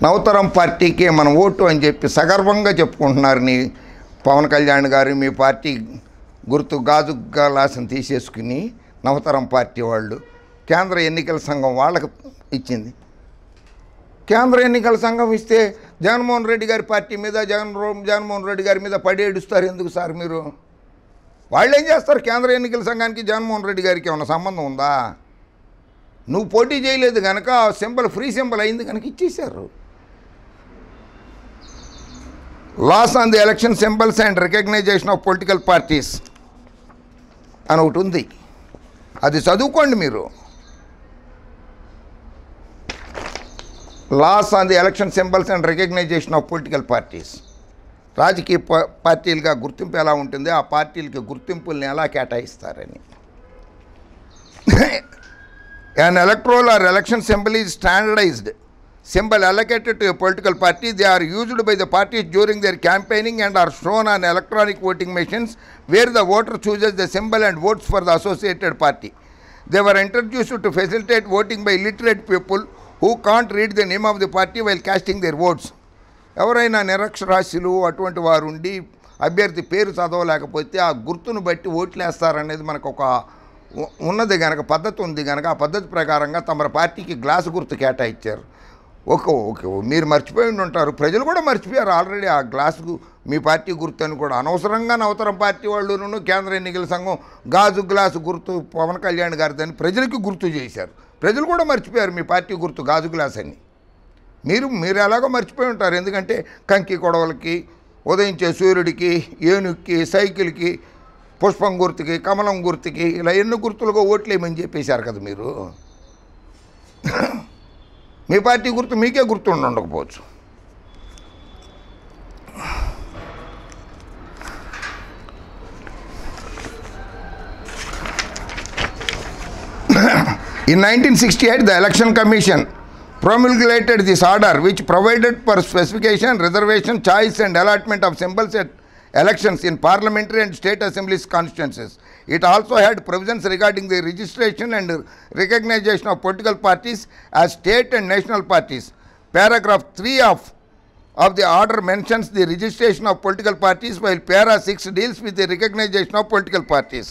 నవతరం పార్టీకే మన ఓటు అని చెప్పి సగర్వంగా చెప్పుకుంటున్నారు నీ పవన్ కళ్యాణ్ గారు మీ పార్టీ గుర్తు గాజు గ్లాసును తీసేసుకుని నవతరం పార్టీ వాళ్ళు కేంద్ర ఎన్నికల సంఘం వాళ్ళకి ఇచ్చింది కేంద్ర ఎన్నికల సంఘం ఇస్తే జగన్మోహన్ రెడ్డి గారి పార్టీ మీద జగన్ జగన్మోహన్ రెడ్డి గారి మీద పడి ఏడుస్తారు ఎందుకు సార్ మీరు వాళ్ళు ఏం చేస్తారు కేంద్ర ఎన్నికల సంఘానికి జగన్మోహన్ రెడ్డి గారికి ఏమైనా సంబంధం ఉందా నువ్వు పోటీ చేయలేదు కనుక సింబల్ ఫ్రీ సింబల్ అయింది కనుక ఇచ్చేశారు laws on the election symbols and recognition of political parties అని ఒకటి ఉంది అది చదువుకోండి మీరు laws on the election symbols and recognition of political parties రాజకీయ పా- పార్టీలుగా గుర్తింపు ఎలా ఉంటుంది ఆ పార్టీలకి గుర్తింపుల్ని ఎలా కేటాయిస్తారని An electoral or election symbol is standardized symbol allocated to a political party. They are used by the parties during their campaigning and are shown on electronic voting machines where the voter chooses the symbol and votes for the associated party. They were introduced to facilitate voting by illiterate people who can't read the name of the party while casting their votes. ఎవరైనా నిరక్షరాస్యులు అటువంటి వారు ఉండి అభ్యర్థి పేరు చదవలేకపోతే ఆ గుర్తును బట్టి ఓట్లు వేస్తారనేది మనకు ఒక ఉ- ఉన్నది కనుక పద్ధతి ఉంది కనుక ఆ పద్ధతి ప్రకారంగా తమ పార్టీకి గ్లాసు గుర్తు కేటాయించారు ఒక ఓకే మీరు మర్చిపోయి ఉండి ఉంటారు ప్రజలు కూడా మర్చిపోయారు ఆల్రెడీ ఆ గ్లాసు మీ పార్టీ గుర్తు అని కూడా అనవసరంగా నవతరం పార్టీ వాళ్ళును కేంద్ర ఎన్నికల సంఘం గాజు గ్లాసు గుర్తు పవన్ కళ్యాణ్ గారిదని ప్రజలకి గుర్తు చేశారు ప్రజలు కూడా మర్చిపోయారు మీ పార్టీ గుర్తు గాజు గ్లాస్ అని మీరు మీరు ఎలాగో మర్చిపోయి ఉంటారు ఎందుకంటే కంకి కొడవలకి ఉదయించే సూర్యుడికి ఏనుగుకి సైకిల్కి పుష్పం గుర్తుకి కమలం గుర్తుకి ఇలా ఎన్ని గుర్తులుగా ఓట్లేమని చెప్పేశారు కదా మీరు మీ పార్టీ గుర్తు మీకే గుర్తు ఉండి ఉండకపోవచ్చు In 1968, the Election Commission promulgated this order which provided for specification, reservation, choice and allotment of symbols at elections in parliamentary and state assemblies constituencies. It also had provisions regarding the registration and recognition of political parties as state and national parties. Paragraph 3 of, of the order mentions the registration of political parties while para 6 deals with the recognition of political parties.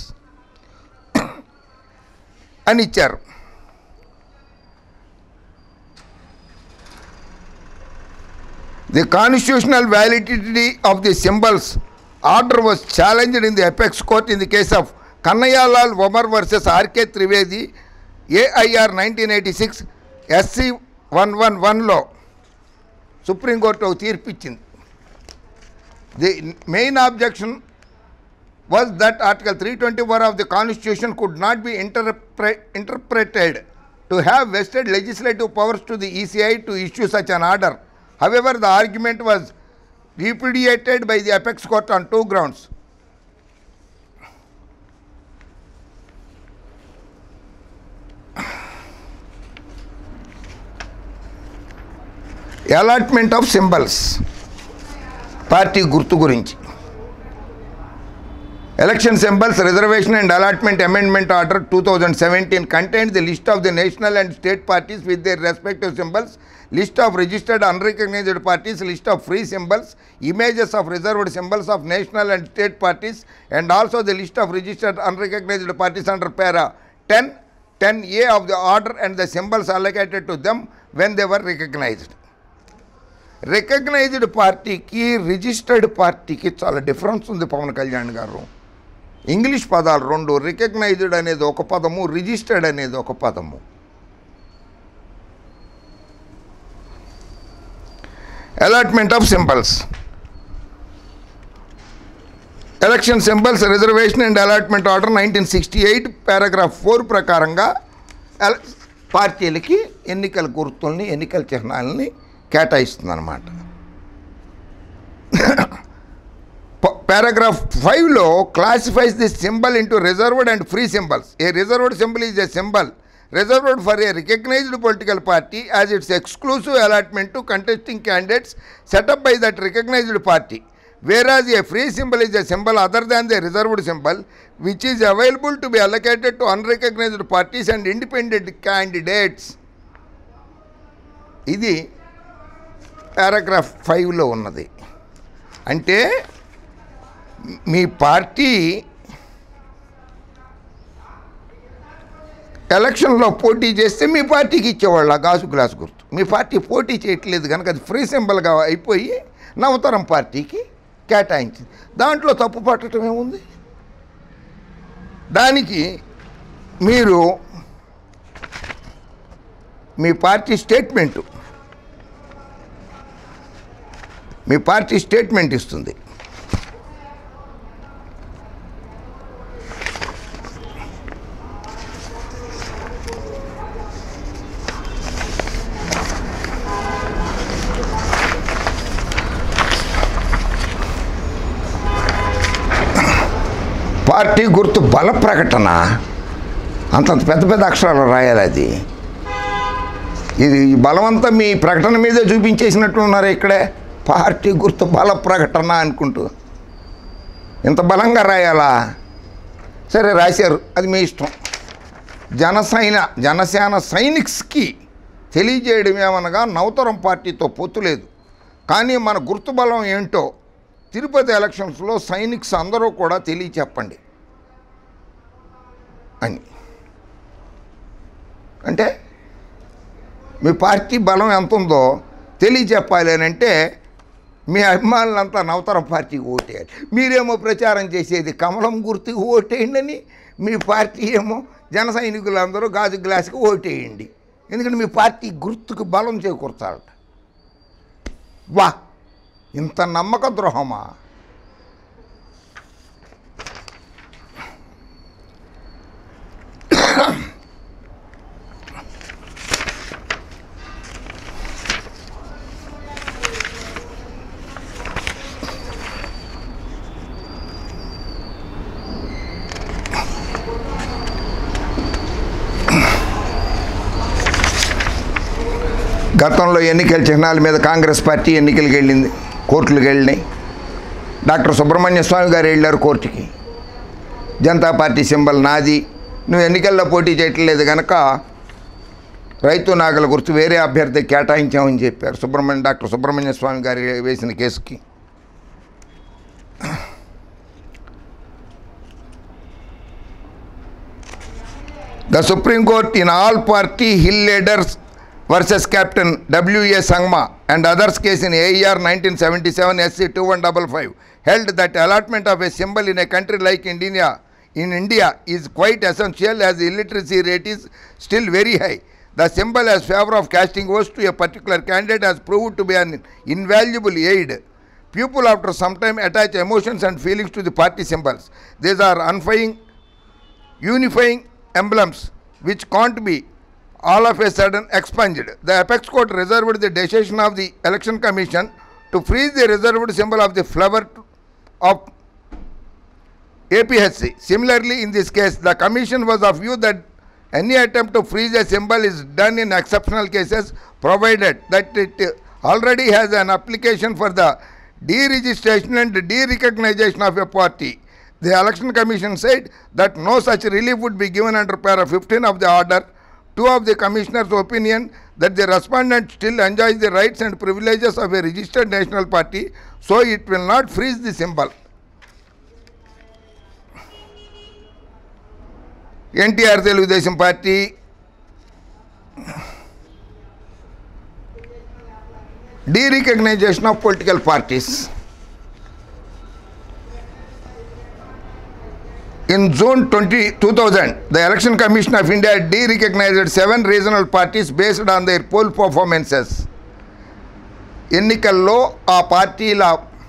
అని ఇచ్చారు The constitutional validity of the symbols order was challenged in the apex court in the case of Kannayalal Omar versus R.K. Trivedi, AIR 1986, SC 111లో Supreme Court ఒక తీర్పు ఇచ్చింది the main objection was that Article 324 of the Constitution could not be interpre- interpreted to have vested legislative powers to the ECI to issue such an order. However, the argument was repudiated by the apex court on two grounds. Allotment of symbols. Party గుర్తు గురించి Election symbols reservation and allotment amendment order 2017 contained the list of the national and state parties with their respective symbols, list of registered unrecognized parties, list of free symbols, images of reserved symbols of national and state parties, and also the list of registered unrecognized parties under para 10, 10A of the order and the symbols allocated to them when they were recognized. Recognised పార్టీకి registered పార్టీకి చాలా difference ఉంది పవన్ కళ్యాణ్ గారు English పదాలు రెండు recognised అనేది ఒక పదము రిజిస్టర్డ్ అనేది ఒక పదము allotment of symbols election symbols reservation and allotment order nineteen sixty eight paragraph four ప్రకారంగా ఎల- పార్టీలకి ఎన్నికల గుర్తుల్ని ఎన్నికల చిహ్నాలని కేటాయిస్తుంది అనమాట పారాగ్రాఫ్ ఫైవ్లో classifies the symbol into reserved and free symbols a reserved symbol is a symbol reserved for a recognised political party as its exclusive allotment to contesting candidates set up by that recognised party whereas a free symbol is a symbol other than the reserved symbol which is available to be allocated to unrecognized parties and independent candidates ఇది paragraph ఫైవ్లో ఉన్నది అంటే మీ party ఎలక్షన్లో పోటీ చేస్తే మీ పార్టీకి ఇచ్చేవాళ్ళు ఆ గాజు గ్లాస్ గుర్తు మీ పార్టీ పోటీ చేయట్లేదు కనుక అది ఫ్రీ సింబల్గా అయిపోయి నవతరం పార్టీకి కేటాయించింది దాంట్లో తప్పు పట్టడం ఏముంది దానికి మీరు మీ పార్టీ స్టేట్మెంటు మీ పార్టీ స్టేట్మెంట్ ఇస్తుంది పార్టీ గుర్తు బల ప్రకటన అంతంత పెద్ద పెద్ద అక్షరాలు రాయాలి అది ఇది ఈ బలమంతా మీ ప్రకటన మీదే చూపించేసినట్టు ఉన్నారు ఇక్కడే పార్టీ గుర్తు బల ప్రకటన అనుకుంటూ ఇంత బలంగా రాయాలా సరే రాశారు అది మీ ఇష్టం జనసైన జనసేన సైనిక్స్కి తెలియజేయడం ఏమనగా నవతరం పార్టీతో పొత్తు లేదు కానీ మన గుర్తు బలం ఏంటో తిరుపతి ఎలక్షన్స్లో సైనిక్స్ అందరూ కూడా తెలియచెప్పండి అని అంటే మీ పార్టీ బలం ఎంత ఉందో తెలియచెప్పాలి అని అంటే మీ అభిమానులంతా నవతరం పార్టీకి ఓటేయాలి మీరేమో ప్రచారం చేసేది కమలం గుర్తుకు ఓటేయండి అని మీ పార్టీ ఏమో జన సైనికులందరూ గాజు గ్లాసుకి ఓటేయండి ఎందుకంటే మీ పార్టీ గుర్తుకు బలం చేకూర్చాలట వా ఇంత నమ్మక ద్రోహమా గతంలో ఎన్నికల చిహ్నాల మీద కాంగ్రెస్ పార్టీ ఎన్నికలకు వెళ్ళింది కోర్టులకు వెళ్ళినాయి డాక్టర్ సుబ్రహ్మణ్య స్వామి గారు వెళ్ళారు కోర్టుకి జనతా పార్టీ సింబల్ నాది నువ్వు ఎన్నికల్లో పోటీ చేయట్లేదు కనుక రైతు నాగల గుర్తు వేరే అభ్యర్థి కేటాయించామని చెప్పారు సుబ్రహ్మణ్య డాక్టర్ సుబ్రహ్మణ్య స్వామి గారు వేసిన కేసుకి The Supreme Court in all party Hill leaders versus Captain W.A. Sangma and others case in AER 1977 SC 2155 held that allotment of a symbol in a country like India in India is quite essential as the illiteracy rate is still very high. The symbol as favor of casting votes to a particular candidate has proved to be an invaluable aid. People after some time attach emotions and feelings to the party symbols. These are unfying unifying emblems which can't be all of a sudden expunged. The apex court reserved the decision of the election commission to freeze the reserved symbol of the flower of APHC. Similarly, in this case, the commission was of view that any attempt to freeze a symbol is done in exceptional cases provided that it already has an application for the deregistration and derecognition of a party. The election commission said that no such relief would be given under para 15 of the order. Two of the commissioners' opinion that the respondent still enjoys the rights and privileges of a registered national party, so it will not freeze the symbol. NTR Telugu Desam party డీరికగ్నైజేషన్ of political parties In June 20, 2000, the Election Commission of India de-recognized seven regional parties based on their poll performances. ఎన్నికల్లో ఆ పార్టీల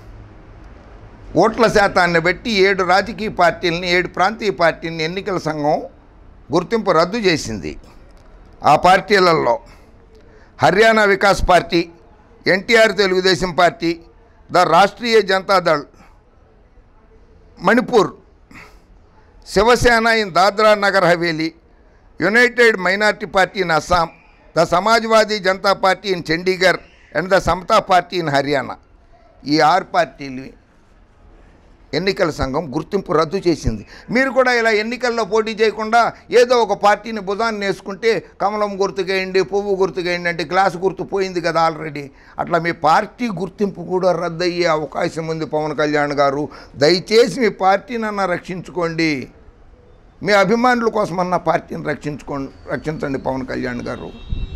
ఓట్ల శాతాన్ని బట్టి ఏడు రాజకీయ పార్టీలని ఏడు ప్రాంతీయ పార్టీని ఎన్నికల సంఘం గుర్తింపు రద్దు చేసింది ఆ పార్టీలలో Haryana Vikas party NTR Telugu Desam party the Rashtriya Janata Dal Manipur Shiv Sena in Dadra Nagar Haveli United minority party in Assam the Samajwadi Janata party in Chandigarh and the Samatha party in Haryana ఈ ఆరు పార్టీలు ఎన్నికల సంఘం గుర్తింపు రద్దు చేసింది మీరు కూడా ఇలా ఎన్నికల్లో పోటీ చేయకుండా ఏదో ఒక పార్టీని భుజాన్ని వేసుకుంటే కమలం గుర్తుకేయండి పువ్వు గుర్తుకేయండి అంటే గ్లాసు గుర్తు పోయింది కదా ఆల్రెడీ అట్లా మీ పార్టీ గుర్తింపు కూడా రద్దయ్యే అవకాశం ఉంది పవన్ కళ్యాణ్ గారు దయచేసి మీ పార్టీనన్నా రక్షించుకోండి మీ అభిమానుల కోసమన్నా పార్టీని రక్షించుకోండి రక్షించండి పవన్ కళ్యాణ్ గారు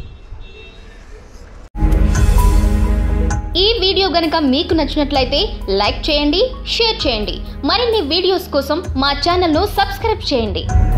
ఈ వీడియో గనుక మీకు నచ్చినట్లయితే లైక్ చేయండి షేర్ చేయండి మరిన్ని వీడియోస్ కోసం మా ఛానల్ను సబ్స్క్రైబ్ చేయండి